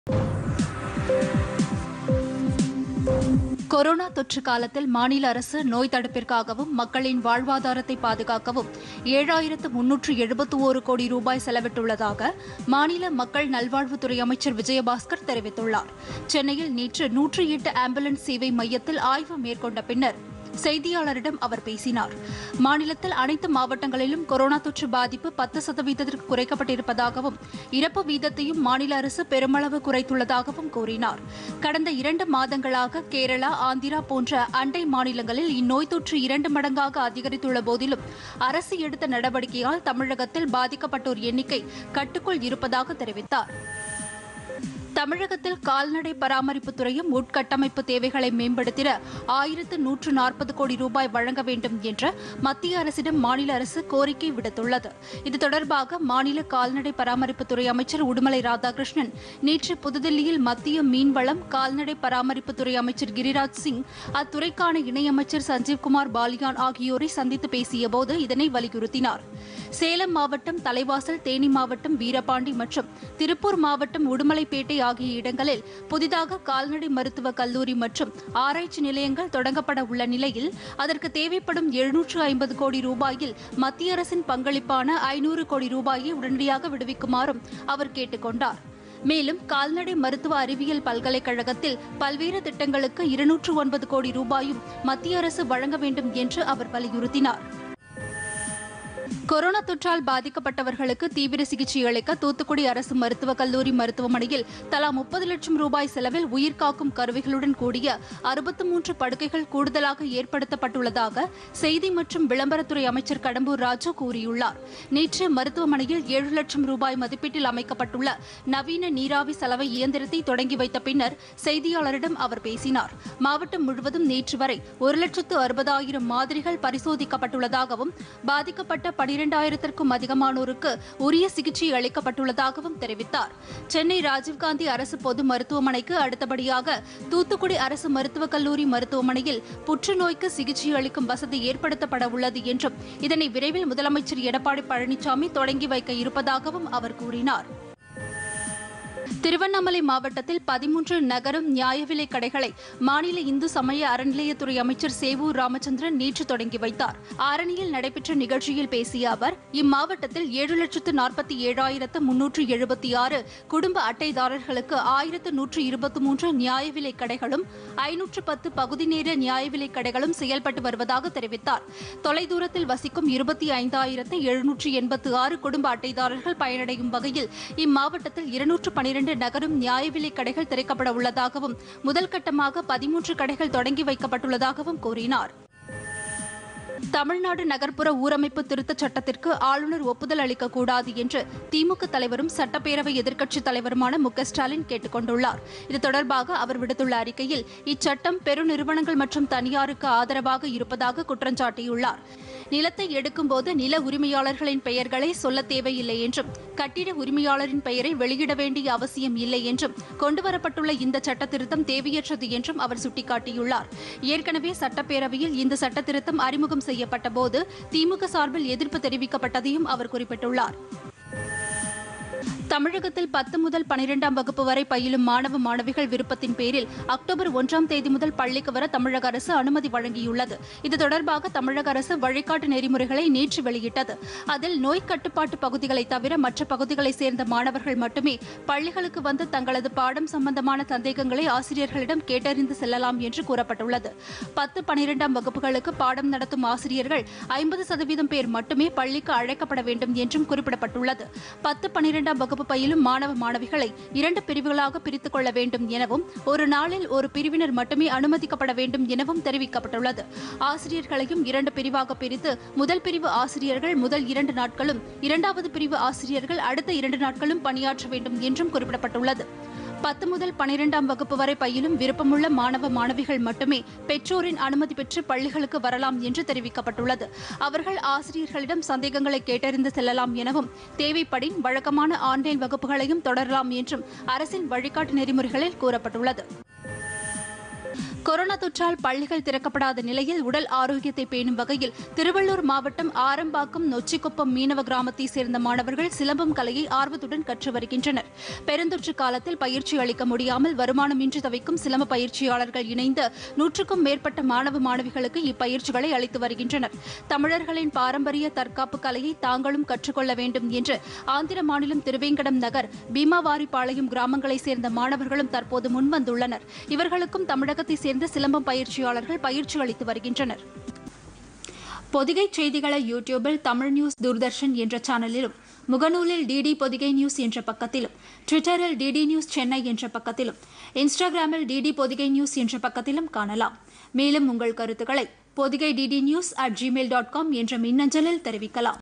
corona தொற்று காலத்தில் மாநில அரசு நோய் தடுப்பிற்காகவும் மக்களின் வாழ்வாதாரத்தை பாதுகாக்கவும் ஏழாயிரத்து முன்னூற்று எழுபத்தி ஓரு கோடி ரூபாய் செலவிட்டுள்ளதாக மாநில மக்கள் நல்வாழ்வுத்துறை அமைச்சர் விஜயபாஸ்கர் தெரிவித்துள்ளார் சென்னையில் நேற்று நூற்றி எட்டு ஆம்புலன்ஸ் சேவை மையத்தில் ஆய்வு மேற்கொண்ட பின்னர் செய்தியாளரிடம் அவர் பேசினார் மாநிலத்தில் அனைத்து மாவட்டங்களிலும் கொரோனா தொற்று பாதிப்பு பத்து சதவீதத்திற்கு குறைக்கப்பட்டிருப்பதாகவும் இறப்பு வீதத்தையும் மாநில அரசு பெருமளவு குறைத்துள்ளதாகவும் கூறினார் கடந்த இரண்டு மாதங்களாக கேரளா ஆந்திரா போன்ற அண்டை மாநிலங்களில் இந்நோய் தொற்று இரண்டு மடங்காக அதிகரித்துள்ள போதிலும் அரசு எடுத்த நடவடிக்கையால் தமிழகத்தில் பாதிக்கப்பட்டோர் எண்ணிக்கை கட்டுக்குள் இருப்பதாக தெரிவித்தார் தமிழகத்தில் கால்நடை பராமரிப்புத் துறையும் உட்கட்டமைப்பு தேவைகளை மேம்படுத்திட ஆயிரத்து நூற்று நாற்பது கோடி ரூபாய் வழங்க வேண்டும் என்ற மத்திய அரசிடம் மாநில அரசு கோரிக்கை விடுத்துள்ளது இது தொடர்பாக மாநில கால்நடை பராமரிப்புத்துறை அமைச்சர் உடுமலை ராதாகிருஷ்ணன் நேற்று புதுதில்லியில் மத்திய மீன்வளம் கால்நடை பராமரிப்புத்துறை அமைச்சர் கிரிராஜ் சிங் அத்துறைக்கான இணையமைச்சர் சஞ்சீவ்குமார் பாலியான் ஆகியோரை சந்தித்து பேசியபோது இதனை வலியுறுத்தினார் சேலம் மாவட்டம் தலைவாசல் தேனி மாவட்டம் வீரபாண்டி மற்றும் திருப்பூர் மாவட்டம் உடுமலைப்பேட்டை ஆகிய இடங்களில் புதிதாக கால்நடை மருத்துவக் கல்லூரி மற்றும் ஆராய்ச்சி நிலையங்கள் தொடங்கப்பட உள்ள நிலையில் அதற்கு தேவைப்படும் எழுநூற்று ஐம்பது கோடி ரூபாயில் மத்திய அரசின் பங்களிப்பான ஐநூறு கோடி ரூபாயை உடனடியாக விடுவிக்குமாறும் அவர் கேட்டுக் கொண்டார் மேலும் கால்நடை மருத்துவ அறிவியல் பல்கலைக்கழகத்தில் பல்வேறு திட்டங்களுக்கு இருநூற்று ஒன்பது கோடி ரூபாயும் மத்திய அரசு வழங்க வேண்டும் என்று அவர் வலியுறுத்தினார் கொரோனா தொற்றால் பாதிக்கப்பட்டவர்களுக்கு தீவிர சிகிச்சை அளிக்க தூத்துக்குடி அரசு மருத்துவக் கல்லூரி மருத்துவமனையில் தலா முப்பது லட்சம் ரூபாய் செலவில் உயிர்காக்கும் கருவிகளுடன் கூடிய அறுபத்து மூன்று படுக்கைகள் கூடுதலாக ஏற்படுத்தப்பட்டுள்ளதாக செய்தி மற்றும் விளம்பரத்துறை அமைச்சர் கடம்பூர் ராஜு கூறியுள்ளார் நேற்று மருத்துவமனையில் ஏழு லட்சம் ரூபாய் மதிப்பீட்டில் அமைக்கப்பட்டுள்ள நவீன நீராவி சலவை இயந்திரத்தை தொடங்கி வைத்த பின்னர் செய்தியாளரிடம் அவர் பேசினார் மாவட்டம் முழுவதும் நேற்று வரை ஒரு லட்சத்து அறுபதாயிரம் மாதிரிகள் பரிசோதிக்கப்பட்டுள்ளதாகவும் பாதிக்கப்பட்ட பனிரெண்டாயிரத்திற்கும் அதிகமானோருக்கு உரிய சிகிச்சை அளிக்கப்பட்டுள்ளதாகவும் தெரிவித்தார் சென்னை ராஜீவ்காந்தி அரசு பொது மருத்துவமனைக்கு அடுத்தபடியாக தூத்துக்குடி அரசு மருத்துவக் கல்லூரி மருத்துவமனையில் புற்றுநோய்க்கு சிகிச்சை அளிக்கும் வசதி ஏற்படுத்தப்பட உள்ளது என்றும் இதனை விரைவில் முதலமைச்சர் எடப்பாடி பழனிசாமி தொடங்கி வைக்க இருப்பதாகவும் அவர் கூறினார் திருவண்ணாமலை மாவட்டத்தில் பதிமூன்று நகரும் நியாய விலைக் கடைகளை மாநில இந்து சமய அறநிலையத்துறை அமைச்சர் சேவூர் ராமச்சந்திரன் நேற்று தொடங்கி வைத்தார் ஆரணியில் நடைபெற்ற நிகழ்ச்சியில் பேசிய அவர் இம்மாவட்டத்தில் ஏழு லட்சத்து நாற்பத்தி ஏழாயிரத்து முன்னூற்று எழுபத்தி ஆறு குடும்ப அட்டைதாரர்களுக்கு ஆயிரத்து நூற்று இருபத்தி மூன்று நியாய விலைக் கடைகளும் ஐநூற்று பத்து பகுதி நேர நியாய விலைக் கடைகளும் செயல்பட்டு வருவதாக தெரிவித்தார் தொலைதூரத்தில் வசிக்கும் இருபத்தி ஐந்தாயிரத்து எழுநூற்று எண்பத்து ஆறு குடும்ப அட்டைதாரர்கள் பயனடையும் வகையில் இம்மாவட்டத்தில் இருநூற்று பனிரெண்டு நகரும் நியாய விலைக் கடைகள் திறக்கப்பட உள்ளதாகவும் முதல் கட்டமாக பதிமூன்று கடைகள் தொடங்கி வைக்கப்பட்டுள்ளதாகவும் கூறினார் தமிழ்நாடு நகர்ப்புற ஊரமைப்பு திருத்தச் சட்டத்திற்கு ஆளுநர் ஒப்புதல் அளிக்கக்கூடாது என்று திமுக தலைவரும் சட்டப்பேரவை எதிர்க்கட்சித் தலைவருமான மு க ஸ்டாலின் கேட்டுக் கொண்டுள்ளார் இது தொடர்பாக அவர் விடுத்துள்ள அறிக்கையில் இச்சட்டம் பெருநிறுவனங்கள் மற்றும் தனியாருக்கு ஆதரவாக இருப்பதாக குற்றம் சாட்டியுள்ளார் நிலத்தை எடுக்கும்போது நில உரிமையாளர்களின் பெயர்களை சொல்ல தேவையில்லை என்றும் கட்டிட உரிமையாளரின் பெயரை வெளியிட வேண்டிய அவசியம் இல்லை என்றும் கொண்டுவரப்பட்டுள்ள இந்த சட்ட திருத்தம் தேவையற்றது என்றும் அவர் சுட்டிக்காட்டியுள்ளார் ஏற்கனவே சட்டப்பேரவையில் இந்த சட்ட திருத்தம் அறிமுகம் செய்யப்பட்ட போது திமுக சார்பில் எதிர்ப்பு தெரிவிக்கப்பட்டதையும் அவர் குறிப்பிட்டுள்ளார் தமிழகத்தில் பத்து முதல் பனிரெண்டாம் வகுப்பு வரை பயிலும் மாணவ மாணவிகள் விருப்பத்தின் பேரில் அக்டோபர் ஒன்றாம் தேதி முதல் பள்ளிக்கு வர தமிழக அரசு அனுமதி வழங்கியுள்ளது இது தொடர்பாக தமிழக அரசு வழிகாட்டு நெறிமுறைகளை நேற்று வெளியிட்டது அதில் நோய் கட்டுப்பாட்டு பகுதிகளை தவிர மற்ற பகுதிகளைச் சேர்ந்த மாணவர்கள் மட்டுமே பள்ளிகளுக்கு வந்து தங்களது பாடம் சம்பந்தமான சந்தேகங்களை ஆசிரியர்களிடம் கேட்டறிந்து செல்லலாம் என்று கூறப்பட்டுள்ளது பத்து பனிரெண்டாம் வகுப்புகளுக்கு பாடம் நடத்தும் ஆசிரியர்கள் ஐம்பது சதவீதம் பேர் மட்டுமே பள்ளிக்கு அழைக்கப்பட வேண்டும் என்றும் குறிப்பிடப்பட்டுள்ளது பத்து பனிரெண்டாம் வகுப்பு பயிலும் மாணவ மாணவிகளை இரண்டு பிரிவுகளாக பிரித்துக் கொள்ள வேண்டும் எனவும் ஒரு நாளில் ஒரு பிரிவினர் மட்டுமே அனுமதிக்கப்பட வேண்டும் எனவும் தெரிவிக்கப்பட்டுள்ளது ஆசிரியர்களையும் இரண்டு பிரிவாக பிரித்து முதல் பிரிவு ஆசிரியர்கள் முதல் இரண்டு நாட்களும் இரண்டாவது பிரிவு ஆசிரியர்கள் அடுத்த இரண்டு நாட்களும் பணியாற்ற வேண்டும் என்றும் குறிப்பிடப்பட்டுள்ளது பத்து முதல் பனிரெண்டாம் வகுப்பு வரை பயிலும் விருப்பமுள்ள மாணவ மாணவிகள் மட்டுமே பெற்றோரின் அனுமதி பெற்று பள்ளிகளுக்கு வரலாம் என்று தெரிவிக்கப்பட்டுள்ளது அவர்கள் ஆசிரியர்களிடம் சந்தேகங்களை கேட்டறிந்து செல்லலாம் எனவும் தேவைப்படின் வழக்கமான ஆன்லைன் வகுப்புகளையும் தொடரலாம் என்றும் அரசின் வழிகாட்டு நெறிமுறைகளில் கூறப்பட்டுள்ளது கொரோனா தொற்றால் பள்ளிகள் திறக்கப்படாத நிலையில் உடல் ஆரோக்கியத்தை பேணும் வகையில் திருவள்ளூர் மாவட்டம் ஆரம்பாக்கம் நொச்சிக்குப்பம் மீனவ கிராமத்தை சேர்ந்த மாணவர்கள் சிலம்பம் கலையை ஆர்வத்துடன் கற்று வருகின்றனர் பெருந்தொற்று காலத்தில் பயிற்சி அளிக்க முடியாமல் வருமானமின்றி தவிக்கும் சிலம்ப பயிற்சியாளர்கள் இணைந்து நூற்றுக்கும் மேற்பட்ட மாணவ மாணவிகளுக்கு இப்பயிற்சிகளை அளித்து வருகின்றனர் தமிழர்களின் பாரம்பரிய தற்காப்பு கலையை தாங்களும் கற்றுக்கொள்ள வேண்டும் என்று ஆந்திர மாநிலம் திருவேங்கடம் நகர் பீமாவாரிப்பாளையம் கிராமங்களைச் சேர்ந்த மாணவர்களும் தற்போது முன்வந்துள்ளனர் இவர்களுக்கும் தமிழகத்தை சேர்ந்த சிலம்பம் பயிற்சியாளர்கள் பயிற்சி அளித்து வருகின்றனர் பொதிகை செய்திகளை யூடியூபில் தமிழ் நியூஸ் தூர்தர்ஷன் என்ற சேனலிலும் முகநூலில் டிடி பொதிகை நியூஸ் என்ற பக்கத்திலும் ட்விட்டரில் டிடி நியூஸ் சென்னை என்ற பக்கத்திலும் இன்ஸ்டாகிராமில் டிடி பொதிகை நியூஸ் என்ற பக்கத்திலும் காணலாம் மேலும் உங்கள் கருத்துக்களை Pothigai DD news at Gmail dot com என்ற மின்னஞ்சலில் தெரிவிக்கலாம்